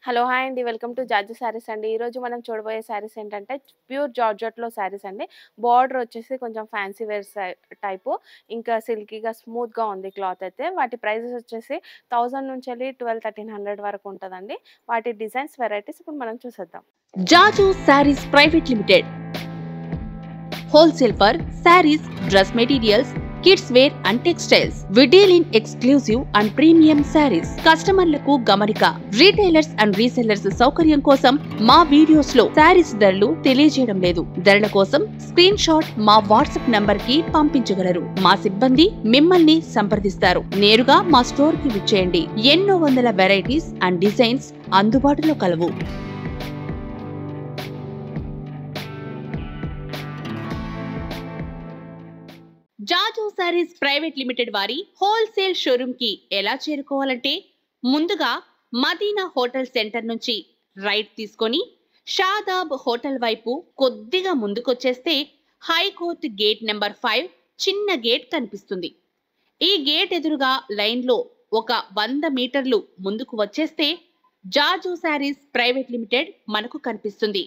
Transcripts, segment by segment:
hello hi అండి welcome to George saris అండి ఈరోజు మనం చూడబోయే శారీస్ ఏంటంటే ప్యూర్ జార్జెట్లో శారీస్ అండి బార్డర్ వచ్చేసి కొంచెం ఫ్యాన్సీ వేర్ టైపు ఇంకా సిల్కీగా స్మూత్గా ఉంది క్లాత్ అయితే వాటి ప్రైజెస్ వచ్చేసి థౌజండ్ నుంచి వెళ్ళి ట్వెల్వ్ థర్టీన్ హండ్రెడ్ వరకు ఉంటుందండి వాటి డిజైన్స్ వెరైటీస్ ఇప్పుడు మనం చూసేద్దాం Jaju saris private limited wholesale for saris dress materials kids wear and textiles we deal in exclusive and premium saris కస్టమర్లకు గమనిక రీటైలర్స్ అండ్ రీసెల్లర్స్ సౌకర్యం కోసం మా వీడియోస్ లో శారీస్ ధరలు తెలియజేయడం లేదు ధరల కోసం స్క్రీన్ షాట్ మా వాట్సాప్ నంబర్ కి పంపించగలరు మా సిబ్బంది మిమ్మల్ని సంప్రదిస్తారు నేరుగా మా స్టోర్ కి విచ్చేయండి ఎన్నో వందల వెరైటీస్ అండ్ డిజైన్స్ అందుబాటులో కలవు జాజు సారీస్ ప్రైవేట్ లిమిటెడ్ వారి హోల్సేల్ షోరూమ్ కి ఎలా చేరుకోవాలంటే ముందుగా మదీనా హోటల్ సెంటర్ నుంచి రైట్ తీసుకొని షాదాబ్ హోటల్ వైపు కొద్దిగా ముందుకొచ్చేస్తే హైకోర్ట్ గేట్ నెంబర్ ఫైవ్ చిన్న గేట్ కనిపిస్తుంది ఈ గేట్ ఎదురుగా లైన్లో ఒక వంద మీటర్లు ముందుకు వచ్చేస్తే జాజు సారీస్ ప్రైవేట్ లిమిటెడ్ మనకు కనిపిస్తుంది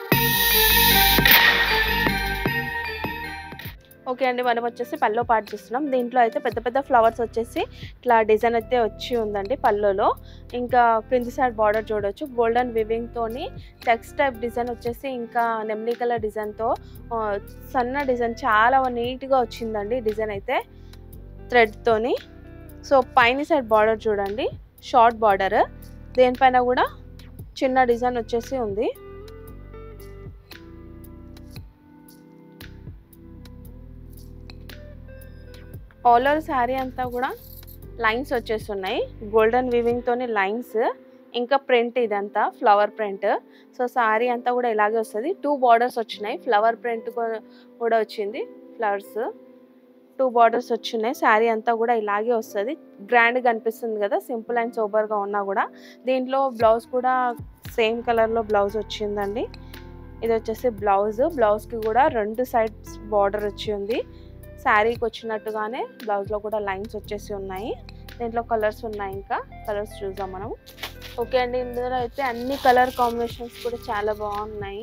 ఓకే అండి మనం వచ్చేసి పల్లో పాటు చూస్తున్నాం దీంట్లో అయితే పెద్ద పెద్ద ఫ్లవర్స్ వచ్చేసి ఇట్లా డిజైన్ అయితే వచ్చి ఉందండి పల్లోలో ఇంకా కింది సైడ్ బార్డర్ చూడొచ్చు గోల్డెన్ వివింగ్ తోని చెక్స్ టైప్ డిజైన్ వచ్చేసి ఇంకా నెమ్లీ కలర్ డిజైన్తో సన్న డిజైన్ చాలా నీట్గా వచ్చిందండి డిజైన్ అయితే థ్రెడ్తోని సో పైన సైడ్ బార్డర్ చూడండి షార్ట్ బార్డర్ దేనిపైన కూడా చిన్న డిజైన్ వచ్చేసి ఉంది ఆల్ ఓవర్ శారీ అంతా కూడా లైన్స్ వచ్చేస్తున్నాయి గోల్డెన్ వివింగ్ తోని లైన్స్ ఇంకా ప్రింట్ ఇదంతా ఫ్లవర్ ప్రింట్ సో శారీ అంతా కూడా ఇలాగే వస్తుంది టూ బార్డర్స్ వచ్చినాయి ఫ్లవర్ ప్రింట్ కూడా వచ్చింది ఫ్లవర్స్ టూ బార్డర్స్ వచ్చినాయి శారీ అంతా కూడా ఇలాగే వస్తుంది గ్రాండ్గా అనిపిస్తుంది కదా సింపుల్ అండ్ సోబర్గా ఉన్నా కూడా దీంట్లో బ్లౌజ్ కూడా సేమ్ కలర్లో బ్లౌజ్ వచ్చిందండి ఇది వచ్చేసి బ్లౌజ్ బ్లౌజ్కి కూడా రెండు సైడ్స్ బార్డర్ వచ్చి ఉంది శారీకి వచ్చినట్టుగానే బ్లౌజ్లో కూడా లైన్స్ వచ్చేసి ఉన్నాయి దీంట్లో కలర్స్ ఉన్నాయి ఇంకా కలర్స్ చూద్దాం మనం ఓకే అండి ఇందులో అయితే అన్ని కలర్ కాంబినేషన్స్ కూడా చాలా బాగున్నాయి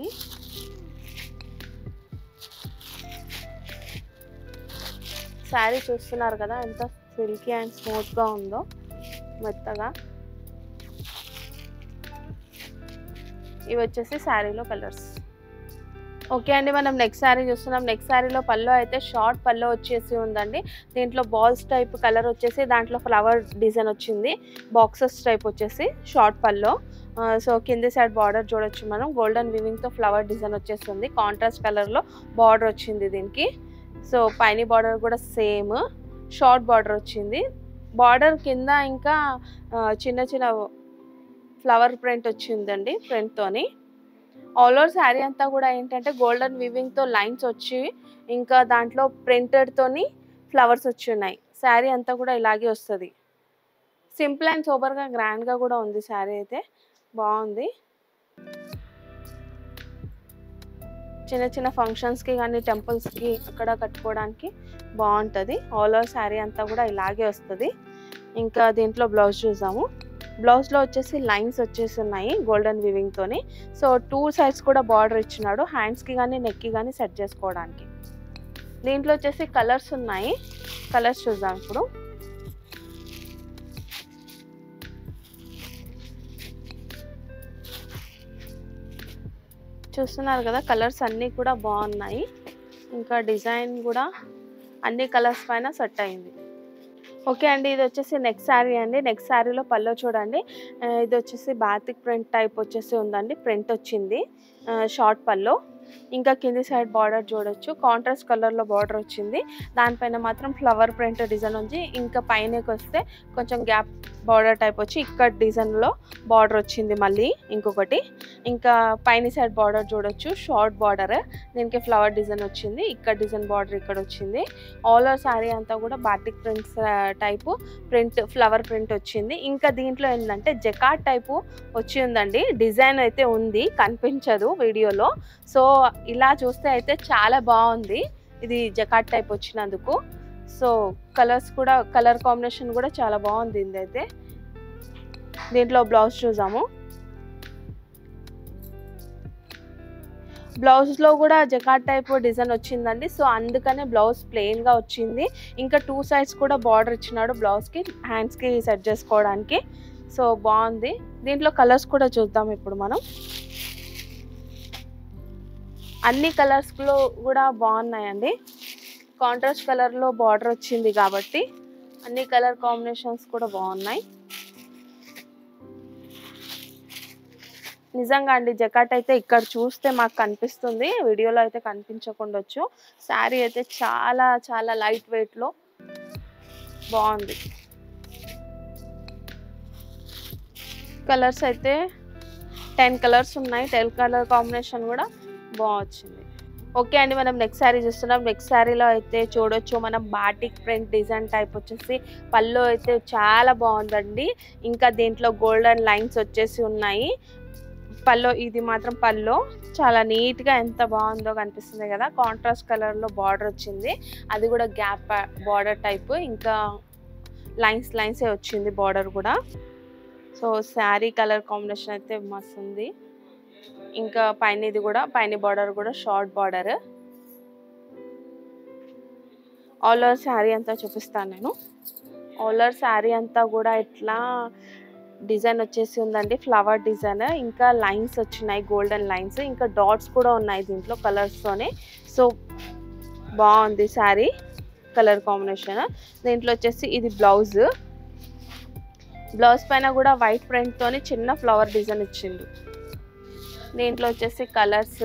శారీ చూస్తున్నారు కదా ఎంత సిల్కీ అండ్ స్మూత్గా ఉందో మెత్తగా ఇవి వచ్చేసి శారీలో కలర్స్ ఓకే అండి మనం నెక్స్ట్ శారీ చూస్తున్నాం నెక్స్ట్ శారీలో పల్లో అయితే షార్ట్ పల్లో వచ్చేసి ఉందండి దీంట్లో బాల్స్ టైప్ కలర్ వచ్చేసి దాంట్లో ఫ్లవర్ డిజైన్ వచ్చింది బాక్సెస్ టైప్ వచ్చేసి షార్ట్ పల్లో సో కింది సైడ్ బార్డర్ చూడొచ్చు మనం గోల్డెన్ వివింగ్తో ఫ్లవర్ డిజైన్ వచ్చేస్తుంది కాంట్రాస్ట్ కలర్లో బార్డర్ వచ్చింది దీనికి సో పైన బార్డర్ కూడా సేమ్ షార్ట్ బార్డర్ వచ్చింది బార్డర్ కింద ఇంకా చిన్న చిన్న ఫ్లవర్ ప్రింట్ వచ్చిందండి ప్రింట్తోని ఆల్ ఓవర్ శారీ అంతా కూడా ఏంటంటే గోల్డెన్ వివింగ్తో లైన్స్ వచ్చి ఇంకా దాంట్లో ప్రింటెడ్తోని ఫ్లవర్స్ వచ్చి ఉన్నాయి శారీ అంతా కూడా ఇలాగే వస్తుంది సింపుల్ అండ్ సూపర్గా గ్రాండ్గా కూడా ఉంది శారీ అయితే బాగుంది చిన్న చిన్న ఫంక్షన్స్కి కానీ టెంపుల్స్కి అక్కడ కట్టుకోవడానికి బాగుంటుంది ఆల్ ఓవర్ శారీ అంతా కూడా ఇలాగే వస్తుంది ఇంకా దీంట్లో బ్లౌజ్ చూసాము బ్లౌజ్లో వచ్చేసి లైన్స్ వచ్చేసి ఉన్నాయి గోల్డెన్ వివింగ్తోని సో టూ సైడ్స్ కూడా బార్డర్ ఇచ్చినాడు హ్యాండ్స్కి కానీ నెక్కి కానీ సెట్ చేసుకోవడానికి దీంట్లో వచ్చేసి కలర్స్ ఉన్నాయి కలర్స్ చూద్దాం ఇప్పుడు చూస్తున్నారు కదా కలర్స్ అన్నీ కూడా బాగున్నాయి ఇంకా డిజైన్ కూడా అన్ని కలర్స్ పైన సెట్ అయింది ఓకే అండి ఇది వచ్చేసి నెక్స్ట్ శారీ అండి నెక్స్ట్ శారీలో పల్లో చూడండి ఇది వచ్చేసి బాతిక్ ప్రింట్ టైప్ వచ్చేసి ఉందండి ప్రింట్ వచ్చింది షార్ట్ పల్లో ఇంకా కింది సైడ్ బార్డర్ చూడొచ్చు కాంట్రాస్ట్ కలర్లో బార్డర్ వచ్చింది దానిపైన మాత్రం ఫ్లవర్ ప్రింట్ డిజైన్ ఉంది ఇంకా పైనకి వస్తే కొంచెం గ్యాప్ బార్డర్ టైప్ వచ్చి ఇక్కడ డిజైన్లో బార్డర్ వచ్చింది మళ్ళీ ఇంకొకటి ఇంకా పైన సైడ్ బార్డర్ చూడొచ్చు షార్ట్ బార్డర్ దీనికి ఫ్లవర్ డిజైన్ వచ్చింది ఇక్కడ డిజైన్ బార్డర్ ఇక్కడ వచ్చింది ఆల్ ఓవర్ శారీ అంతా కూడా batik prints type print flower print వచ్చింది ఇంకా దీంట్లో ఏంటంటే జకాట్ టైపు వచ్చి ఉందండి డిజైన్ అయితే ఉంది కనిపించదు వీడియోలో సో ఇలా చూస్తే అయితే చాలా బాగుంది ఇది జకాట్ టైప్ వచ్చినందుకు సో కలర్స్ కూడా కలర్ కాంబినేషన్ కూడా చాలా బాగుంది ఇది అయితే దీంట్లో బ్లౌజ్ చూసాము బ్లౌజ్లో కూడా జకాట్ టైప్ డిజైన్ వచ్చిందండి సో అందుకనే బ్లౌజ్ ప్లెయిన్గా వచ్చింది ఇంకా టూ సైడ్స్ కూడా బార్డర్ ఇచ్చినాడు బ్లౌజ్కి హ్యాండ్స్కి సెట్ చేసుకోవడానికి సో బాగుంది దీంట్లో కలర్స్ కూడా చూద్దాం ఇప్పుడు మనం అన్ని కలర్స్లో కూడా బాగున్నాయండి కాంట్రాస్ట్ కలర్లో బార్డర్ వచ్చింది కాబట్టి అన్ని కలర్ కాంబినేషన్స్ కూడా బాగున్నాయి నిజంగా అండి జకాట్ అయితే ఇక్కడ చూస్తే మాకు కనిపిస్తుంది వీడియోలో అయితే కనిపించకుండొచ్చు శారీ అయితే చాలా చాలా లైట్ వెయిట్లో బాగుంది కలర్స్ అయితే టెన్ కలర్స్ ఉన్నాయి టెన్ కలర్ కాంబినేషన్ కూడా బాగొచ్చింది ఓకే అండి మనం నెక్స్ట్ శారీ చూస్తున్నాం నెక్స్ట్ శారీలో అయితే చూడొచ్చు మనం బాటిక్ ప్రింట్ డిజైన్ టైప్ వచ్చేసి పళ్ళు అయితే చాలా బాగుందండి ఇంకా దీంట్లో గోల్డెన్ లైన్స్ వచ్చేసి ఉన్నాయి పల్లో ఇది మాత్రం పల్లో చాలా నీట్గా ఎంత బాగుందో కనిపిస్తుంది కదా కాంట్రాస్ట్ కలర్లో బార్డర్ వచ్చింది అది కూడా గ్యాప్ బార్డర్ టైప్ ఇంకా లైన్స్ లైన్సే వచ్చింది బార్డర్ కూడా సో శారీ కలర్ కాంబినేషన్ అయితే మస్తు ఉంది ఇంకా పైన ఇది కూడా పైన బార్డర్ కూడా short border all over sari అంతా చూపిస్తాను నేను ఆల్ ఓవర్ శారీ అంతా కూడా ఇట్లా డిజైన్ వచ్చేసి ఉందండి ఫ్లవర్ డిజైన్ ఇంకా లైన్స్ వచ్చినాయి గోల్డెన్ లైన్స్ ఇంకా డాట్స్ కూడా ఉన్నాయి దీంట్లో కలర్స్తోనే సో బాగుంది శారీ కలర్ కాంబినేషన్ దీంట్లో వచ్చేసి ఇది బ్లౌజ్ బ్లౌజ్ పైన కూడా వైట్ ప్రింట్ తోని చిన్న ఫ్లవర్ డిజైన్ ఇచ్చిండు దీంట్లో వచ్చేసి కలర్స్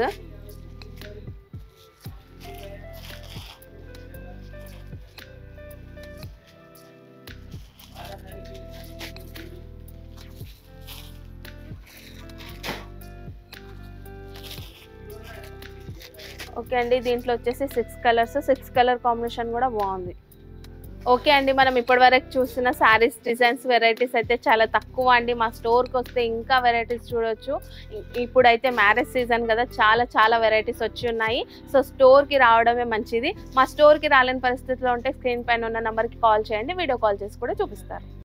ఓకే అండి దీంట్లో వచ్చేసి six colours six colour combination కూడా బాగుంది ఓకే అండి మనం ఇప్పటివరకు చూసిన శారీస్ డిజైన్స్ వెరైటీస్ అయితే చాలా తక్కువ అండి మా స్టోర్కి వస్తే ఇంకా వెరైటీస్ చూడొచ్చు ఇ- ఇప్పుడైతే మ్యారేజ్ సీజన్ కదా చాలా చాలా వెరైటీస్ వచ్చి ఉన్నాయి సో స్టోర్కి రావడమే మంచిది మా స్టోర్కి రాలేని పరిస్థితిలో ఉంటే స్క్రీన్ పైన ఉన్న నెంబర్కి కాల్ చేయండి వీడియో కాల్ చేసి కూడా చూపిస్తారు